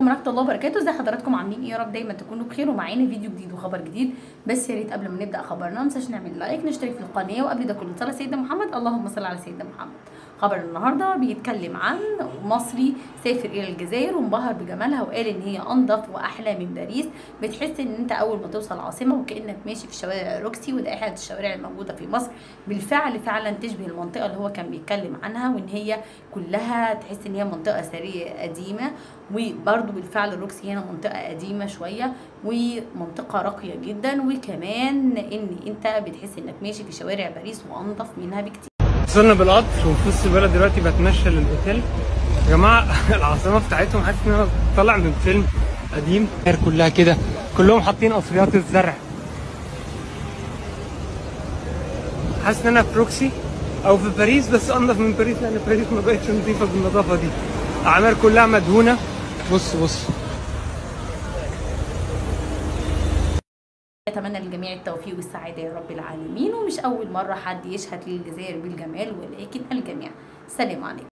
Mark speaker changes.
Speaker 1: ورحمه الله وبركاته ازي حضراتكم عاملين ايه يا رب دايما تكونوا بخير ومعانا فيديو جديد وخبر جديد بس يا ريت قبل ما نبدا خبرنا ما ننساش نعمل لايك نشترك في القناه وقبل ده كله نصلي على سيدنا محمد اللهم صل على سيدنا محمد خبر النهارده بيتكلم عن مصري سافر الى الجزائر وانبهر بجمالها وقال ان هي انضف واحلى من باريس بتحس ان انت اول ما توصل العاصمه وكانك ماشي في شوارع روكسي وده احد الشوارع الموجوده في مصر بالفعل فعلا تشبه المنطقه اللي هو كان بيتكلم عنها وان هي كلها تحس ان هي منطقه اثريه قديمه وبرده بالفعل روكسي هنا منطقه قديمه شويه ومنطقه راقيه جدا وكمان ان انت بتحس انك ماشي في شوارع باريس وانضف منها بكتير
Speaker 2: وصلنا بالقطر وفي وسط البلد دلوقتي بتمشى للاوتيل يا جماعه العاصمه بتاعتهم حاسس ان انا طالع من فيلم قديم كلها كده كلهم حاطين قصريات الزرع حاسس ان انا في روكسي او في باريس بس انضف من باريس لان باريس ما بقتش نظيفه بالنظافه دي اعمال كلها مدهونه بص بص
Speaker 1: اتمنى للجميع التوفيق والسعاده يا رب العالمين ومش اول مره حد يشهد للجزائر بالجمال ولكن الجميع سلام عليكم